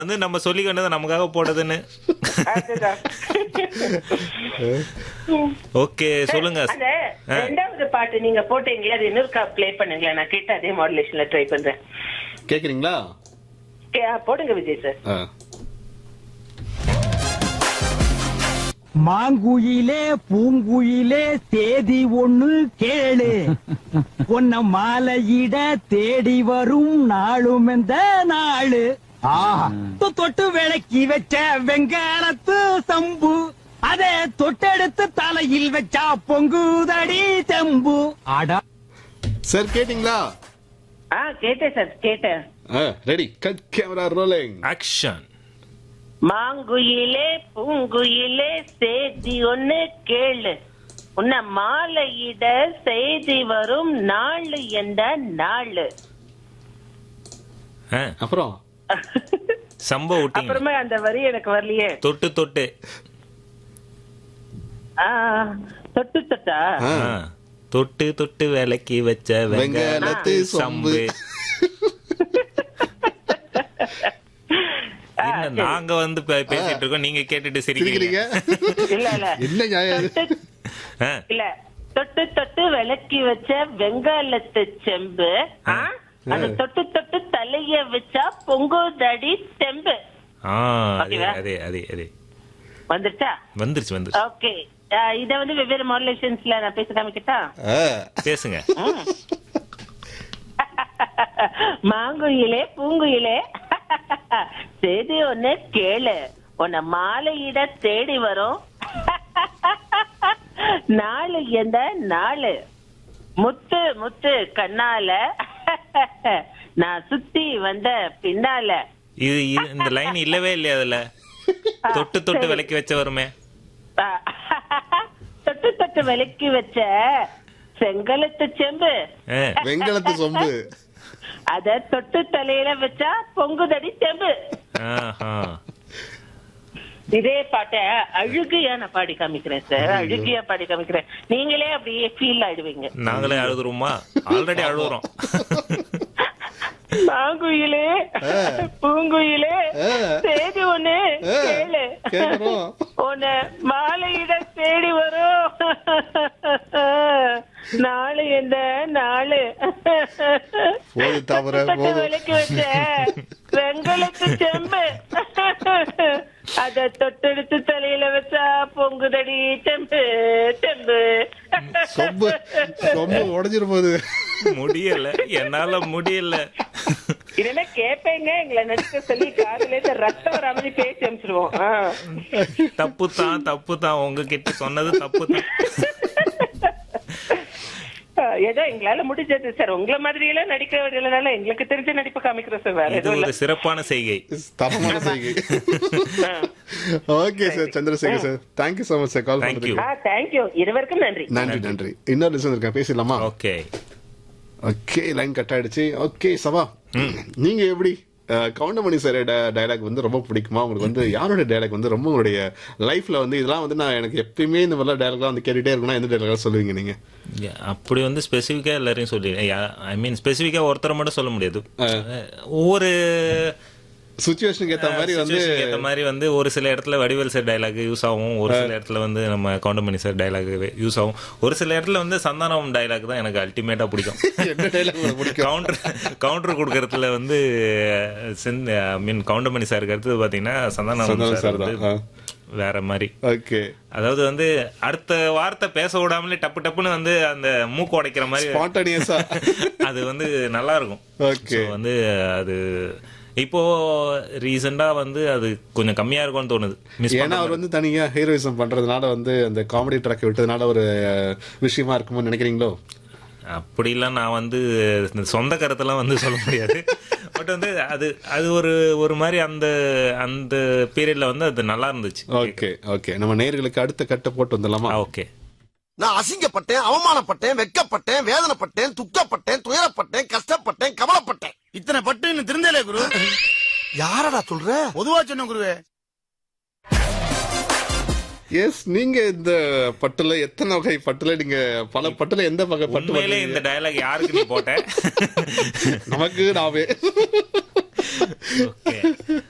வந்து நம்ம சொல்லிக்கொண்டது நமக்காக போடுதுன்னு அதுதான் ஓகே சொல்லுங்க அந்த ரெண்டாவது பாட்டு நீங்க போட்டீங்களே அது இன்னொரு ப்ளே பண்ணுங்களேன் நான் கேட்டு அதே மாடுலேஷன்ல ட்ரை பண்றேன் கேக்குறீங்களா கே- ஆ, போடுங்க விஜய் சார் ஆ. மாங்குயிலே பூங்குயிலே தேதி ஒண்ணு கேளு பொன்ன மாலையிட தேடி வரும் நாளும் இந்த நாளு ஆஹா. தொ- தொட்டு விளக்கி வச்ச வெங்காலத்து சம்பு அதே தொட்டெடுத்து தலையில் வச்சா பொங்குதடி தெம்பு அடா சார் கேட்டீங்களா ஆ கேட்டேன் சார் கேட்டேன் ready cut camera rolling action Maanguyile Poonguyile செய்தி ஒண்ணு கேளு உன்னை மாலையிட செய்தி வரும் நாள் எந்த நாள் அப்புறம் சம்ப விட்டீங்க அப்புறமா அந்த வரி எனக்கு வரலையே தொட்டு தொட்டு ஆ, தொட்டு தொட்டா ஆ. ஆ. தொட்டு தொட்டு விலக்கி வச்ச வெங்காலத்து சொம்பு. ஆ, என்ன சரி. நாங்க வந்து பே- பேசிட்டு இருக்கோம் நீங்க கேட்டுட்டு சிரிக்கிறீங்க சிரிக்கிறீங்க இல்ல இல்ல என்ன நியாயம் இது? தொட்டு ஆ. இல்ல தொட்டு தொட்டு விளக்கி வச்ச வெங்காலத்து செம்பு ஆ? அது தொட்டு தொட்டு தலைய வச்சா பொங்குதடி செம்பு ஆ அதே ஓகேவா? அதே அதே அதே வந்துருச்சா வந்துருச்சு வந்துருச்சு ஓகே இத வந்து வெவ்வேறு மாடுலேஷன்ஸ்ல நான் பேச காமிக்கிட்டா ஆ. பேசுங்க மாங்குயிலே பூங்குயிலே செய்தி ஒண்ணு கேளு உன்னை மாலையிட தேடி வரும் நாளு எந்த நாளு முத்து முத்து கண்ணால நான் சுத்தி வந்த பின்னால இது இது- இந்த லைன் இல்லவே இல்லையா அதுல தொட்டு தொட்டு சரி. விலக்கி வச்ச வருமே தொட்டு தொட்டு விலக்கி வச்ச செங்கலத்து செம்பு ஆ. வெங்கலத்து சொம்பு அத தொட்டு தலையில வச்சா பொங்குதடி செம்பு ஆஹா. இதே பாட்ட அழுகையா நான் பாடி காமிக்கிறேன் சார் அழுகையா பாடி காமிக்கிறேன் நீங்களே அப்படியே ஃபீல் ஆயிடுவீங்க நாங்களே அழுதுருவோமா ஆல்ரெடி அழுகுறோம் மாங்குயிலே பூங்குயிலே ஆ. செய்தி ஒண்ணு ஆ. கேளு கேக்குறோம். உன்னை மாலையிட தேடி வரும் நாளு எந்த நாளு போது தவிர, தொட்டு போதும். விளக்கி வச்ச வெங்கலத்து செம்பு அத தொட்டெடுத்து தலையில வச்சா பொங்குதடி செம்பு செம்பு சொம்பு சொம்பு உடஞ்சிரு போகுது முடியல என்னால முடியல இல்லைன்னா கேட்பேங்க எங்களை நடிக்க சொல்லி காதுல இருந்து ரத்தம் வராமலே பேசி அனுப்பிச்சிடுவோம் ஆ. தப்பு தான் தப்பு தான் உங்ககிட்ட சொன்னது தப்பு தான் ஏதோ எங்களால முடிஞ்சது சார் உங்களை மாதிரி எல்லாம் நடிக்க விடலனால எங்களுக்கு தெரிஞ்ச நடிப்பு காமிக்கிறோம் சார் வேற இது எதுவும் இல்ல ஒரு சிறப்பான செய்கை தரமான செய்கை okay sir Chandrasekhar sir thank you so much sir call Thank you. பண்ணதுக்கு ஆ தேங்க்யூ இருவருக்கும் நன்றி நன்றி நன்றி இன்னொரு லிசன் இருக்கேன் பேசலாமா ஓகே ஓகே லைன் கட் ஆயிடுச்சு ஓகே சபா நீங்க எப்படி அஹ், கவுண்டமணி சார் டயலாக் வந்து ரொம்ப பிடிக்குமா உங்களுக்கு வந்து யாரோட டயலாக் வந்து ரொம்ப உங்களுடைய லைஃப்ல வந்து இதெல்லாம் வந்து நான் எனக்கு எப்பயுமே இந்த மாதிரிலாம் டயலாக்லாம் வந்து கேட்டுட்டே இருக்கணும் எந்த டயலாக் சொல்லுவீங்க நீங்க Yeah, அப்படி வந்து ஸ்பெசிஃபிக்கா எல்லாரையும் சொல்லி ஐ மீன் ஸ்பெசிஃபிக்கா ஒருத்தரை மட்டும் சொல்ல முடியாது ஒவ்வொரு சுச்சுவேஷனுக்கு ஏத்த மாதிரி வந்து situation ஏத்த மாதிரி வந்து ஒரு சில இடத்துல வடிவேல் சார் டைலாக் யூஸ் ஆகும் ஒரு சில இடத்துல வந்து நம்ம கவுண்டமணி சார் டைலாக் யூஸ் ஆகும் ஒரு சில இடத்துல வந்து சந்தானம் டைலாக் தான் எனக்கு அல்டிமேட்டா பிடிக்கும் என்ன டயலாக் உங்களுக்கு பிடிக்கும் கவுண்டர் கவுண்டர் கொடுக்கறதுல வந்து ஐ மீன் கவுண்டமணி சாருக்கு அடுத்தது பாத்தீங்கன்னா சந்தானம் சந்தானம் சார் sir தான். வந்து வேற மாதிரி ஓகே அதாவது வந்து அடுத்த வார்த்தை பேச விடாமலே டப்பு டப்புன்னு வந்து அந்த மூக்கு உடைக்கிற மாதிரி ஸ்பான்டானியஸா அது வந்து நல்லா இருக்கும் Okay. So வந்து அது இப்போ ரீசெண்டா வந்து அது கொஞ்சம் கம்மியா இருக்கும்னு தோணுது மிஸ் ஏன்னா அவர் வந்து தனியா ஹீரோயிசம் பண்றதுனால வந்து அந்த காமெடி ட்ராக் விட்டதுனால ஒரு அஹ், விஷயமா இருக்குமோ நினைக்கிறீங்களோ அப்படிலாம் நான் வந்து இந்த சொந்த கருத்தெல்லாம் வந்து சொல்ல முடியாது பட் வந்து அது அது ஒரு ஒரு மாதிரி அந்த அந்த பீரியட்ல வந்து அது நல்லா இருந்துச்சு ஓகே ஓகே நம்ம நேர்களுக்கு அடுத்த கட்ட போட்டு வந்துடலாமா ஓகே நான் அசிங்கப்பட்டேன் அவமானப்பட்டேன் வெட்கப்பட்டேன் வேதனைப்பட்டேன் துக்கப்பட்டேன் துயரப்பட்டேன் கஷ்டப்பட்டேன் கவலைப்பட்டேன் இத்தனை பட்டு இன்னும் திருந்தலே குரு யாரடா சொல்ற பொதுவா சொன்ன குருவே எஸ் நீங்க இந்த பட்டுல எத்தனை வகை பட்டுல நீங்க பல பட்டுல எந்த வகை பட்டு உண்மையிலே வாங்குவீங்க? இந்த டயலாக் யாருக்கு நீ போட்ட நமக்கு நாவே ஓகே